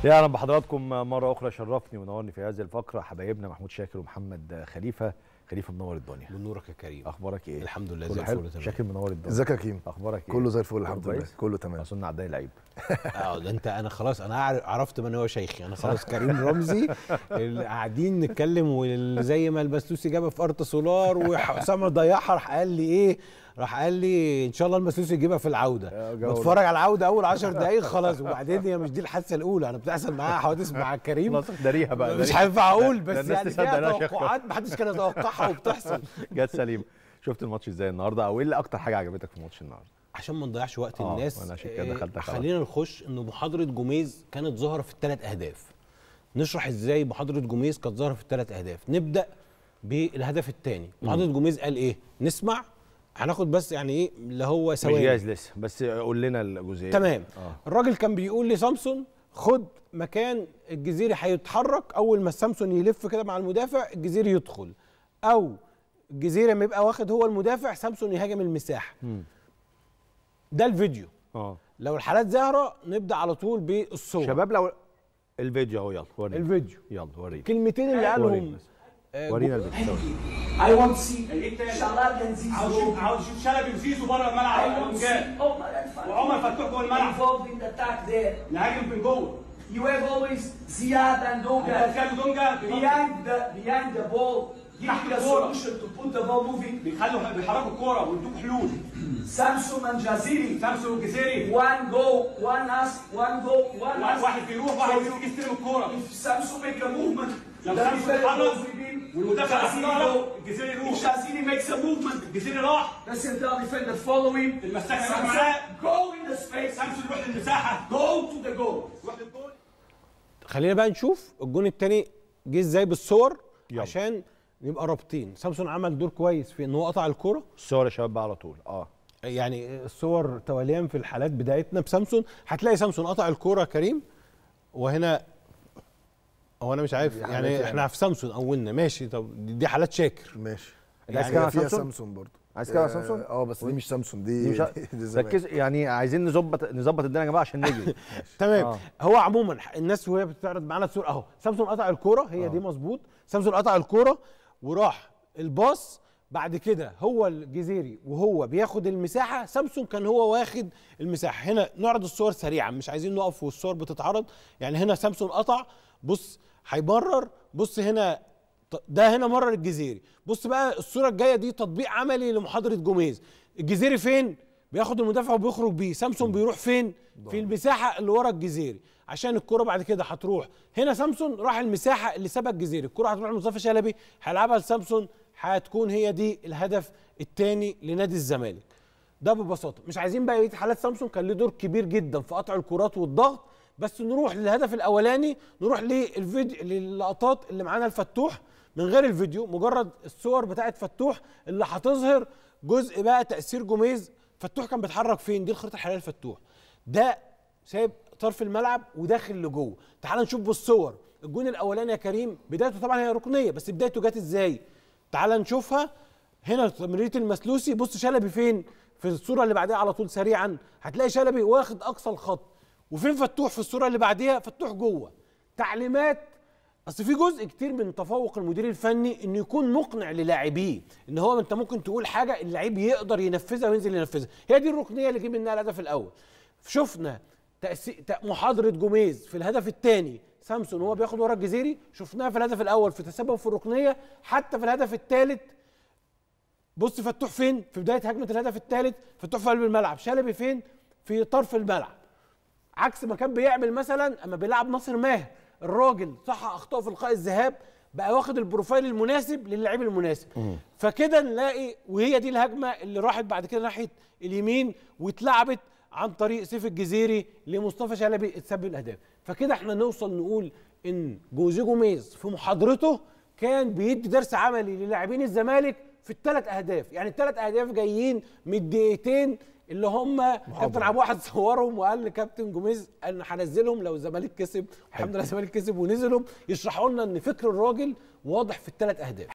يا اهلا بحضراتكم مره اخرى شرفني ونورني في هذه الفقره حبايبنا محمود شاكر ومحمد خليفه خليفه منور الدنيا بنورك يا كريم اخبارك ايه الحمد لله كله زي حلو الفل تمام شاكر منور الدنيا ازيك يا كيم اخبارك ايه كله زي الفل الحمد لله كويس؟ كله تمام اظن اعدائي لعيب اه ده انت انا خلاص انا عار- عرفت من هو شيخي انا خلاص كريم رمزي اللي قاعدين نتكلم وزي ما المسلوسي جابها في ارض سولار وحسام ضيعها راح قال لي ايه راح قال لي ان شاء الله المسلوسي يجيبها في العوده يا جو. بتفرج على العوده اول 10 دقائق خلاص وبعدين هي مش دي الحادثه الاولى انا بتحصل معايا حوادث مع كريم خلاص داريها بقى مش داريها. هينفع اقول ده بس الناس يعني تصدق فيها إنها شيخة. توقعات محدش كان يتوقعها وبتحصل جت سليم شفت الماتش ازاي النهارده او ايه اللي اكتر حاجه عجبتك في الماتش النهارده عشان ما نضيعش وقت آه، الناس وأنا عشان كده آه، دخلت أخوات. خلينا نخش ان محاضره جوميز كانت ظاهره في الثلاث اهداف نشرح ازاي محاضره جوميز كانت ظاهره في الثلاث اهداف نبدا بالهدف الثاني محاضره جوميز قال ايه نسمع هناخد بس يعني ايه اللي هو مش ثواني جاهز لسه بس قول لنا الجزئيه تمام اه الراجل كان بيقول لسامسون خد مكان الجزيري هيتحرك اول ما سامسون يلف كده مع المدافع الجزيري يدخل او الجزيري لما يبقى واخد هو المدافع سامسون يهاجم المساحه مم. ده الفيديو اه لو الحالات ظاهره نبدا على طول بالصور شباب لو الفيديو اهو يلا ورينا الفيديو يلا ورينا الكلمتين اللي ورينا قالهم بس. آه، ورينا الفيديو I want to see ايه تاني؟ شلال ينزيزو عاوز اشوف عاوز اشوف شلبي وزيزو بره الملعب I want to ونجاد see Omar Al وعمر فتوح جوه الملعب involved in the attack there. نهاجم من جوه You have always Ziad and Doga كانوا دونجا behind the behind the ball, giving a solution to put the ball moving. بيخلوا بيحركوا الكوره ويدوك حلول Samsung and Jaziri, سامسون والجزيري one go, one ask, one go, one ask. واحد بيروح واحد بيجي يستلم الكوره If Samsung make a movement, لو the سامسون defender اتحرك goes within, والمدافع Jaziri اتحرك go. الجزيري If يروح Jaziri makes a movement, الجزيري راح the central defender follow him. المساك هيروح Samsung معاه go in the space, سامسون يروح للمساحه go to the goal. يروح للجول خلينا بقى نشوف الجون الثاني جه ازاي بالصور يلا. عشان نبقى رابطين سامسون عمل دور كويس في ان هو قطع الكوره الصور يا شباب بقى على طول اه يعني الصور تواليا في الحالات بدايتنا بسامسون هتلاقي سامسون قطع الكوره كريم وهنا هو انا مش عارف دي حالات يعني يعني. احنا في سامسون اولنا ماشي طب دي دي حالات شاكر ماشي عايز يعني كده على فيها سامسونج؟ سامسونج برضه عايز كده على آه، سامسونج؟ اه بس دي مش سامسونج دي دي مش دي زمان. ركز يعني عايزين نظبط نظبط الدنيا يا جماعه عشان نجري تمام آه. آه. هو عموما الناس وهي بتعرض معانا الصوره اهو سامسون قطع الكوره هي آه. دي مظبوط سامسون قطع الكوره وراح الباص بعد كده هو الجزيري وهو بياخد المساحه سامسون كان هو واخد المساحه هنا نعرض الصور سريعا مش عايزين نقف والصور بتتعرض يعني هنا سامسون قطع بص هيمرر بص هنا ط- ده هنا مرر الجزيري بص بقى الصوره الجايه دي تطبيق عملي لمحاضره جوميز الجزيري فين بياخد المدافع وبيخرج بيه سامسون بيروح فين في المساحه اللي ورا الجزيري عشان الكره بعد كده هتروح هنا سامسون راح المساحه اللي سابها الجزيري الكره هتروح لمصطفى شلبي هيلعبها لسامسون هتكون هي دي الهدف الثاني لنادي الزمالك ده ببساطه مش عايزين بقى بقيه حالات سامسون كان له دور كبير جدا في قطع الكرات والضغط بس نروح للهدف الاولاني نروح للفيديو للقطات اللي معانا الفتوح من غير الفيديو مجرد الصور بتاعت فتوح اللي هتظهر جزء بقى تاثير جوميز فتوح كان بيتحرك فين دي الخريطه الحاليه لفتوح ده سايب طرف الملعب وداخل لجوه تعال نشوف بالصور الجون الاولاني يا كريم بدايته طبعا هي ركنيه بس بدايته جت ازاي تعال نشوفها هنا تمريره المسلوسي بص شلبي فين في الصوره اللي بعديها على طول سريعا هتلاقي شلبي واخد اقصى الخط وفين فتوح في الصوره اللي بعديها فتوح جوه تعليمات اصل في جزء كتير من تفوق المدير الفني انه يكون مقنع للاعبيه ان هو انت ممكن تقول حاجه اللعيب يقدر ينفذها وينزل ينفذها هي دي الركنيه اللي جه منها الهدف الاول شفنا تأسي... تأ- محاضره جوميز في الهدف الثاني سامسون وهو بياخد ورا الجزيري شفناها في الهدف الاول في تسبب في الركنيه حتى في الهدف الثالث بص فتوح فين في بدايه هجمه الهدف الثالث فتوح في قلب الملعب شلبي فين في طرف الملعب عكس ما كان بيعمل مثلا اما بيلعب ناصر ماهر الراجل صح اخطاء في لقاء الذهاب بقى واخد البروفايل المناسب للاعب المناسب فكده نلاقي وهي دي الهجمه اللي راحت بعد كده ناحيه اليمين واتلعبت عن طريق سيف الجزيري لمصطفى شلبي اتسبب الاهداف فكده احنا نوصل نقول ان جوزيه جوميز في محاضرته كان بيدي درس عملي للاعبين الزمالك في الثلاث اهداف يعني الثلاث اهداف جايين من الدقيقتين اللي هم كابتن عبد واحد صورهم وقال لكابتن جوميز انا هنزلهم لو الزمالك كسب الحمد لله الزمالك كسب ونزلهم يشرحوا لنا ان فكر الراجل واضح في الثلاث اهداف